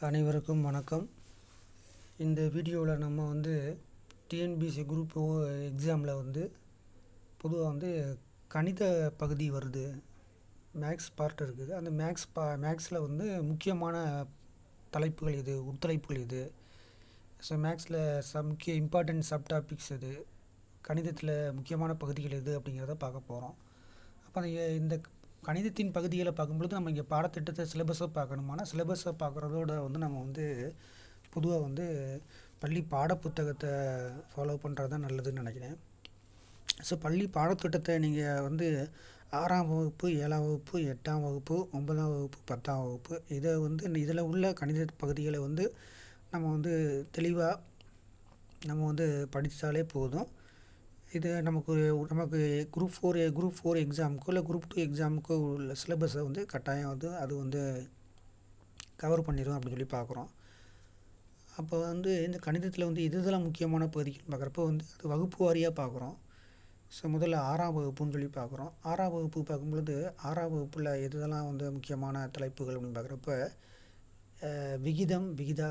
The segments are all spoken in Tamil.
அனைவருக்கும் வணக்கம் இந்த வீடியோவில் நம்ம வந்து டிஎன்பிசி குரூப் ஓ எக்ஸாமில் வந்து பொதுவாக வந்து கணித பகுதி வருது மேக்ஸ் பார்ட் இருக்குது அந்த மேக்ஸ் பா மேக்ஸில் வந்து முக்கியமான தலைப்புகள் இது உட்தலைப்புகள் இது ஸோ மேக்ஸில் ச முக்கிய இம்பார்ட்டன்ட் சப் டாபிக்ஸ் இது கணிதத்தில் முக்கியமான பகுதிகள் எது அப்படிங்கிறத பார்க்க போகிறோம் அப்போ அந்த இந்த கணிதத்தின் பகுதிகளை பார்க்கும்பொழுது நம்ம இங்கே பாடத்திட்டத்தை சிலபஸை பார்க்கணுமானா சிலபஸை பார்க்குறதோட வந்து நம்ம வந்து பொதுவாக வந்து பள்ளி பாடப்புத்தகத்தை ஃபாலோ பண்ணுறது தான் நல்லதுன்னு நினைக்கிறேன் ஸோ பள்ளி பாடத்திட்டத்தை நீங்கள் வந்து ஆறாம் வகுப்பு ஏழாம் வகுப்பு எட்டாம் வகுப்பு ஒன்பதாம் வகுப்பு பத்தாம் வகுப்பு இதை வந்து இதில் உள்ள கணித பகுதிகளை வந்து நம்ம வந்து தெளிவாக நம்ம வந்து படித்தாலே போதும் இது நமக்கு நமக்கு குரூப் ஃபோர் குரூப் ஃபோர் எக்ஸாமுக்கோ இல்லை குரூப் டூ எக்ஸாமுக்கோ உள்ள சிலபஸை வந்து கட்டாயம் வந்து அது வந்து கவர் பண்ணிடும் அப்படின்னு சொல்லி பார்க்குறோம் அப்போ வந்து இந்த கணிதத்தில் வந்து இது இதெல்லாம் முக்கியமான பகுதிகள் பார்க்குறப்ப வந்து அது வகுப்பு வாரியாக பார்க்குறோம் ஸோ முதல்ல ஆறாம் வகுப்புன்னு சொல்லி பார்க்குறோம் ஆறாம் வகுப்பு பார்க்கும்பொழுது ஆறாம் வகுப்பில் எது இதெல்லாம் வந்து முக்கியமான தலைப்புகள் அப்படின்னு பார்க்குறப்ப விகிதம் விகிதா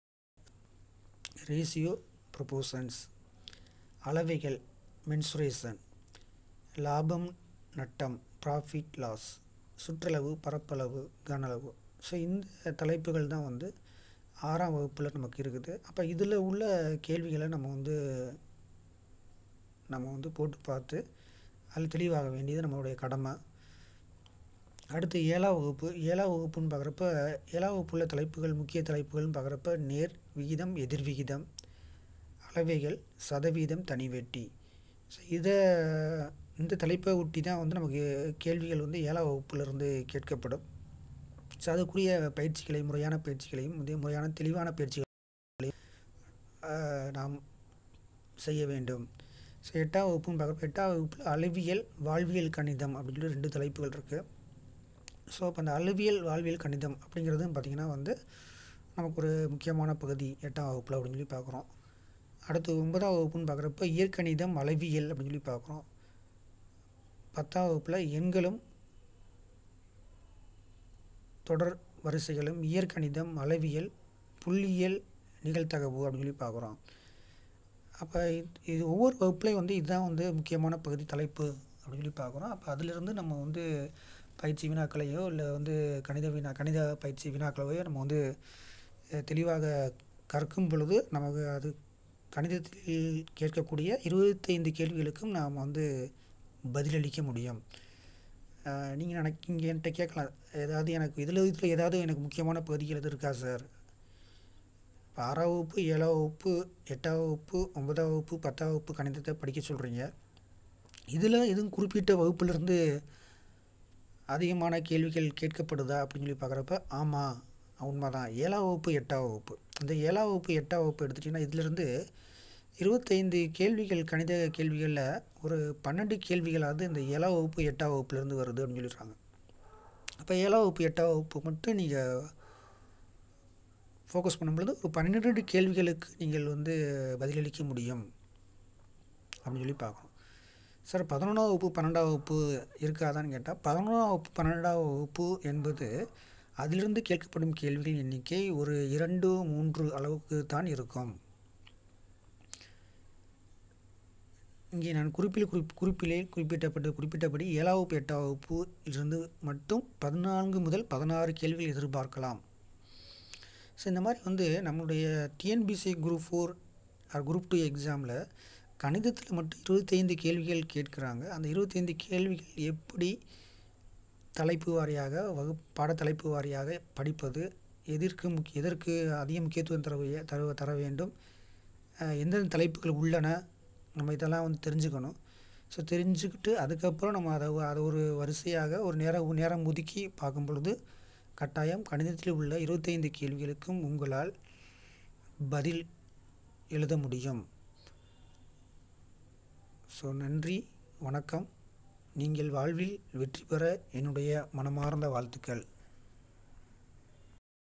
ரேசியோ ப்ரொபோசன்ஸ் அளவைகள் மென்சுரேஷன் லாபம் நட்டம் ப்ராஃபிட் லாஸ் சுற்றளவு பரப்பளவு கனளவு ஸோ இந்த தலைப்புகள் தான் வந்து ஆறாம் வகுப்பில் நமக்கு இருக்குது அப்போ இதில் உள்ள கேள்விகளை நம்ம வந்து நம்ம வந்து போட்டு பார்த்து அதில் தெளிவாக வேண்டியது நம்மளுடைய கடமை அடுத்து ஏழாம் வகுப்பு ஏழாம் வகுப்புன்னு பார்க்குறப்ப ஏழாம் வகுப்புள்ள தலைப்புகள் முக்கிய தலைப்புகள்னு பார்க்குறப்ப நேர் விகிதம் எதிர்விகிதம் அளவைகள் சதவீதம் தனிவெட்டி ஸோ இதை இந்த தலைப்பை ஒட்டி தான் வந்து நமக்கு கேள்விகள் வந்து ஏழாம் வகுப்புலேருந்து கேட்கப்படும் ஸோ அதுக்குரிய பயிற்சிகளை முறையான பயிற்சிகளையும் இதே முறையான தெளிவான பயிற்சிகளையும் நாம் செய்ய வேண்டும் ஸோ எட்டாம் வகுப்புன்னு பார்க்குறப்ப எட்டாம் வகுப்பில் அளவியல் வாழ்வியல் கணிதம் அப்படின்னு சொல்லி ரெண்டு தலைப்புகள் இருக்குது ஸோ அப்போ அந்த அளவியல் வாழ்வியல் கணிதம் அப்படிங்கிறது பார்த்திங்கன்னா வந்து நமக்கு ஒரு முக்கியமான பகுதி எட்டாம் வகுப்பில் அப்படின்னு சொல்லி பார்க்குறோம் அடுத்து ஒன்பதாம் வகுப்புன்னு பார்க்குறப்ப இயற்கணிதம் அளவியல் அப்படின்னு சொல்லி பார்க்குறோம் பத்தாம் வகுப்பில் எண்களும் தொடர் வரிசைகளும் இயற்கணிதம் அளவியல் புள்ளியியல் நிகழ்த்தகவு அப்படின்னு சொல்லி பார்க்குறோம் அப்போ இது ஒவ்வொரு வகுப்புலையும் வந்து இதுதான் வந்து முக்கியமான பகுதி தலைப்பு அப்படின்னு சொல்லி பார்க்குறோம் அப்போ அதிலிருந்து நம்ம வந்து பயிற்சி வினாக்களையோ இல்லை வந்து கணித வினா கணித பயிற்சி வினாக்களையோ நம்ம வந்து தெளிவாக கற்கும் பொழுது நமக்கு அது கணிதத்தில் கேட்கக்கூடிய இருபத்தைந்து கேள்விகளுக்கும் நாம் வந்து பதிலளிக்க முடியும் நீங்கள் எனக்கு இங்கே என்கிட்ட கேட்கலாம் ஏதாவது எனக்கு இதில் இதில் ஏதாவது எனக்கு முக்கியமான பகுதிகள் எது இருக்கா சார் இப்போ ஆறாம் வகுப்பு ஏழாம் வகுப்பு எட்டாம் வகுப்பு ஒன்பதாம் வகுப்பு பத்தாம் வகுப்பு கணிதத்தை படிக்க சொல்கிறீங்க இதில் எதுவும் குறிப்பிட்ட வகுப்புலேருந்து அதிகமான கேள்விகள் கேட்கப்படுதா அப்படின்னு சொல்லி பார்க்குறப்ப ஆமாம் உண்மைதான் ஏழாம் வகுப்பு எட்டாம் வகுப்பு இந்த ஏழாம் வகுப்பு எட்டாம் வகுப்பு எடுத்துட்டிங்கன்னா இதிலிருந்து இருபத்தைந்து கேள்விகள் கணித கேள்விகளில் ஒரு பன்னெண்டு கேள்விகளாவது இந்த ஏழாம் வகுப்பு எட்டாம் வகுப்புலேருந்து வருது அப்படின்னு சொல்லிடுறாங்க அப்போ ஏழாம் வகுப்பு எட்டாம் வகுப்பு மட்டும் நீங்கள் ஃபோக்கஸ் பண்ணும்பொழுது ஒரு பன்னிரெண்டு கேள்விகளுக்கு நீங்கள் வந்து பதிலளிக்க முடியும் அப்படின்னு சொல்லி பார்க்கணும் சார் பதினொன்றாம் வகுப்பு பன்னெண்டாம் வகுப்பு இருக்காதான்னு கேட்டால் பதினொன்றாம் வகுப்பு பன்னெண்டாம் வகுப்பு என்பது அதிலிருந்து கேட்கப்படும் கேள்விகளின் எண்ணிக்கை ஒரு இரண்டு மூன்று அளவுக்கு தான் இருக்கும் இங்கே நான் குறிப்பில் குறிப் குறிப்பிலே குறிப்பிட்டப்பட்டு குறிப்பிட்டபடி ஏழாம் வகுப்பு எட்டாம் வகுப்பு இருந்து மட்டும் பதினான்கு முதல் பதினாறு கேள்விகள் எதிர்பார்க்கலாம் ஸோ இந்த மாதிரி வந்து நம்மளுடைய TNPSC group four or group two எக்ஸாமில் கணிதத்தில் மட்டும் இருபத்தைந்து கேள்விகள் கேட்குறாங்க அந்த இருபத்தைந்து கேள்விகள் எப்படி தலைப்பு வாரியாக வகு பாடத்தலைப்பு வாரியாக படிப்பது எதற்கு முக்கிய எதற்கு அதிக முக்கியத்துவம் தர தர தர வேண்டும் எந்தெந்த தலைப்புகள் உள்ளன நம்ம இதெல்லாம் வந்து தெரிஞ்சுக்கணும் ஸோ தெரிஞ்சுக்கிட்டு அதுக்கப்புறம் நம்ம அதை அதை ஒரு வரிசையாக ஒரு நேரம் நேரம் ஒதுக்கி பார்க்கும் பொழுது கட்டாயம் கணிதத்தில் உள்ள இருபத்தைந்து கேள்விகளுக்கும் உங்களால் பதில் எழுத முடியும் ஸோ நன்றி வணக்கம் நீங்கள் வாழ்வில் வெற்றி பெற என்னுடைய மனமார்ந்த வாழ்த்துக்கள்